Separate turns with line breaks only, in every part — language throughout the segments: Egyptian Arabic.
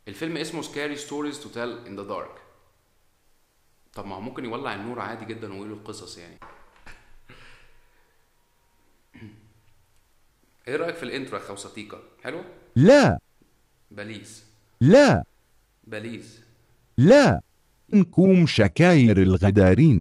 الفيلم اسمه Scary Stories to Tell in the Dark طب ما هو ممكن يولع النور عادي جدا ويقول القصص يعني ايه رايك في الانترو يا خوساتيكا حلوه
لا
بليز
لا
بليز
لا نكوم شكاير الغدارين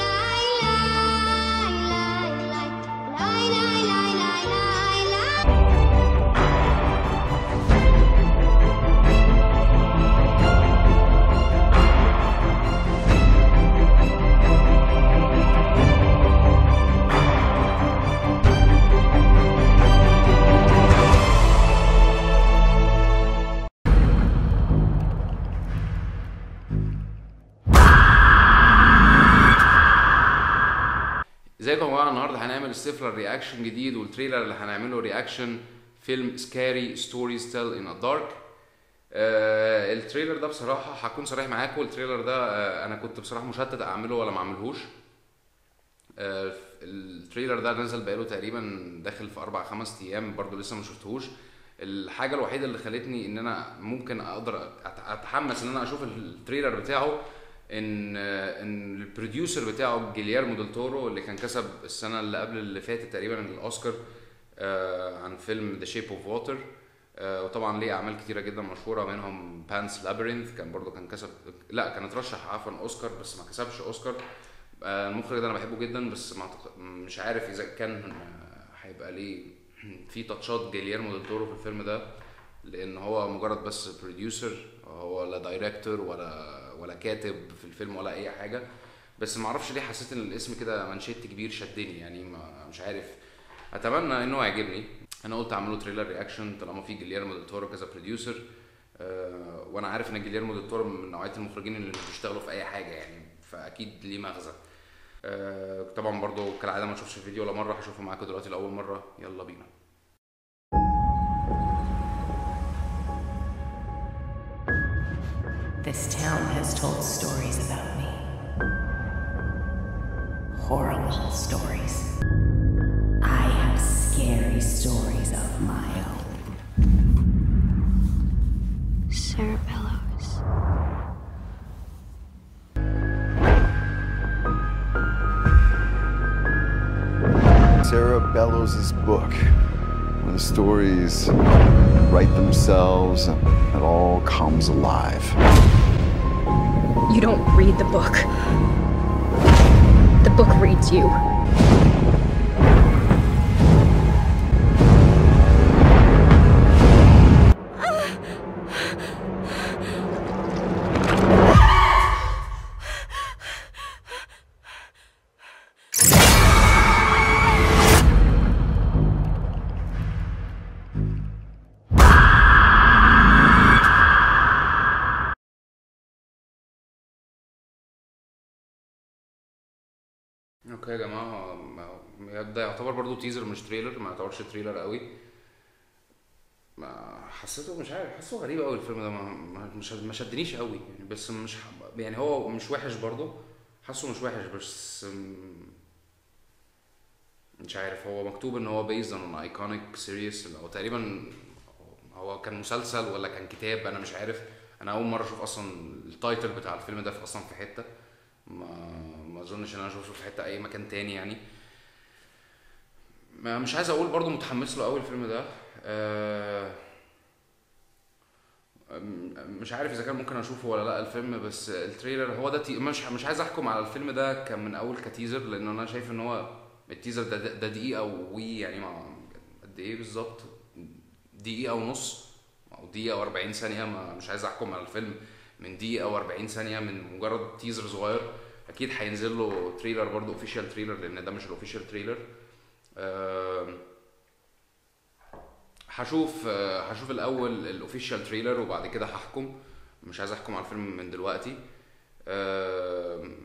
ازيكم يا جماعه النهارده هنعمل السفلر رياكشن جديد والتريلر اللي هنعمله رياكشن فيلم سكاري ستوريز تيل ان ا دارك التريلر ده بصراحه هكون صريح معاكم التريلر ده آه انا كنت بصراحه مشتت اعمله ولا ما اعملهوش آه التريلر ده نزل بقاله تقريبا داخل في اربع خمس ايام برضو لسه ما شفتهوش الحاجه الوحيده اللي خلتني ان انا ممكن اقدر أت- اتحمس ان انا اشوف التريلر بتاعه ان ان البروديوسر بتاعه جيليرمو ديل تورو اللي كان كسب السنه اللي قبل اللي فاتت تقريبا الاوسكار آه، عن فيلم ذا شيب اوف ووتر وطبعا ليه اعمال كتيره جدا مشهوره منهم بانس لابرينث كان برضو كان كسب لا كان اترشح عفوا اوسكار بس ما كسبش اوسكار آه، المخرج ده انا بحبه جدا بس ما أعتقد- مش عارف اذا كان آه، هيبقى ليه في تاتشات جيليرمو ديل تورو في الفيلم ده لان هو مجرد بس بروديوسر هو لا دايركتور ولا ولا كاتب في الفيلم ولا اي حاجه بس ما اعرفش ليه حسيت ان الاسم كده منشيت كبير شدني يعني ما مش عارف اتمنى انه يعجبني انا قلت اعمله تريلر رياكشن طالما في جيليرمو ديل تورو كذا بروديوسر أه وانا عارف ان جيليرمو ديل تورو من نوعيه المخرجين اللي مش بيشتغلوا في اي حاجه يعني فاكيد ليه مغزى أه طبعا برضو كالعاده ما تشوفش الفيديو ولا مره هشوفه معاكم دلوقتي لاول مره يلا بينا
This town has told stories about me. Horrible stories. I have scary stories of my own.
Sarah Bellows.
Sarah Bellows' book, where the stories write themselves and it all comes alive.
You don't read the book. The book reads you.
اوكي يا جماعه ما- ما- ده يعتبر برضو تيزر مش تريلر ما يعتبرش تريلر قوي ما حسيته مش عارف حاسه غريب قوي الفيلم ده ما ما- مش ما شدنيش قوي يعني بس مش ح- يعني هو مش وحش برضو حاسه مش وحش بس م- مش عارف هو مكتوب ان هو based on an iconic series او تقريبا هو كان مسلسل ولا كان كتاب انا مش عارف انا اول مره اشوف اصلا التايتل بتاع الفيلم ده في اصلا في حته ما ما اظنش ان انا اشوفه في حته اي مكان تاني يعني ما مش عايز اقول برضو متحمس له قوي الفيلم ده آه، أم- مش عارف اذا كان ممكن اشوفه ولا لا الفيلم بس التريلر هو ده تي... مش مش عايز احكم على الفيلم ده كان من اول كتيزر لان انا شايف ان هو التيزر ده ده ده دقيقه وي يعني ما قد ايه بالظبط دقيقه ونص او دقيقه و40 ثانيه ما مش عايز احكم على الفيلم من دقيقه و40 ثانيه من مجرد تيزر صغير اكيد هينزل له تريلر برضه اوفيشال تريلر لان ده مش الاوفيشال تريلر آم، هشوف آه، هشوف الاول الاوفيشال تريلر وبعد كده هحكم مش عايز احكم على الفيلم من دلوقتي آم،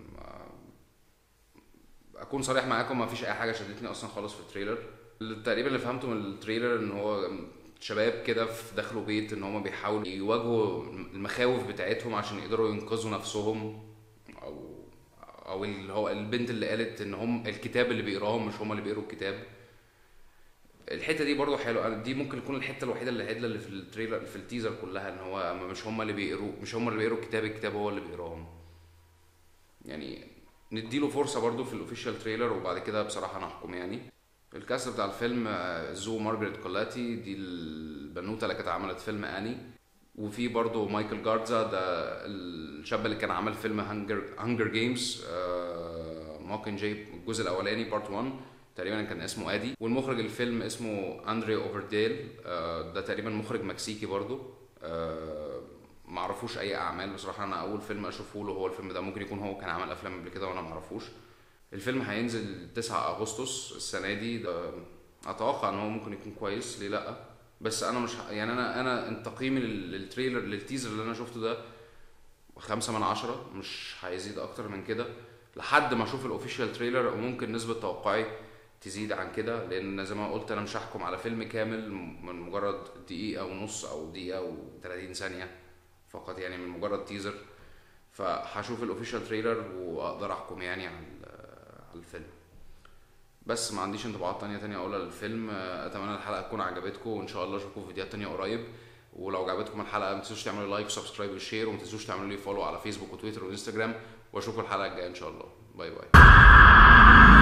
اكون صريح معاكم ما فيش اي حاجه شدتني اصلا خالص في التريلر تقريبا اللي فهمته من التريلر ان هو شباب كده في دخلوا بيت ان هم بيحاولوا يواجهوا المخاوف بتاعتهم عشان يقدروا ينقذوا نفسهم او او اللي هو البنت اللي قالت ان هم الكتاب اللي بيقراهم مش هم اللي بيقروا الكتاب الحته دي برضو حلوه دي ممكن تكون الحته الوحيده اللي عدله اللي في التريلر في التيزر كلها ان هو مش هم اللي بيقروا مش هم اللي بيقروا الكتاب الكتاب هو اللي بيقراهم يعني نديله فرصه برضو في الاوفيشال تريلر وبعد كده بصراحه نحكم يعني الكاست بتاع الفيلم آه، زو مارجريت كولاتي دي البنوته اللي كانت عملت فيلم اني وفي برضو مايكل جاردزا ده الشاب اللي كان عمل فيلم هانجر هانجر جيمز موكن جاي الجزء الاولاني بارت 1 تقريبا كان اسمه ادي والمخرج الفيلم اسمه اندري اوفرديل آه، ده تقريبا مخرج مكسيكي برضو آه، معرفوش اي اعمال بصراحه انا اول فيلم اشوفه له هو الفيلم ده ممكن يكون هو كان عمل افلام قبل كده وانا معرفوش الفيلم هينزل 9 اغسطس السنه دي ده اتوقع ان هو ممكن يكون كويس ليه لا بس انا مش ه- يعني انا انا تقييمي لل- للتريلر للتيزر اللي انا شفته ده خمسة من عشرة مش هيزيد اكتر من كده لحد ما اشوف الاوفيشال تريلر وممكن نسبة توقعي تزيد عن كده لان زي ما قلت انا مش هحكم على فيلم كامل من مجرد دقيقة ونص او دقيقة و30 ثانية فقط يعني من مجرد تيزر فهشوف الاوفيشال تريلر واقدر احكم يعني على على الفيلم بس ما عنديش انطباعات تانية تانية اقولها للفيلم آه، اتمنى الحلقة تكون عجبتكم وان شاء الله اشوفكم في فيديوهات تانية قريب ولو عجبتكم الحلقة ما تنسوش تعملوا لايك وسبسكرايب وشير وما تنسوش تعملوا لي فولو على فيسبوك وتويتر وانستجرام واشوفكم الحلقة الجاية ان شاء الله باي باي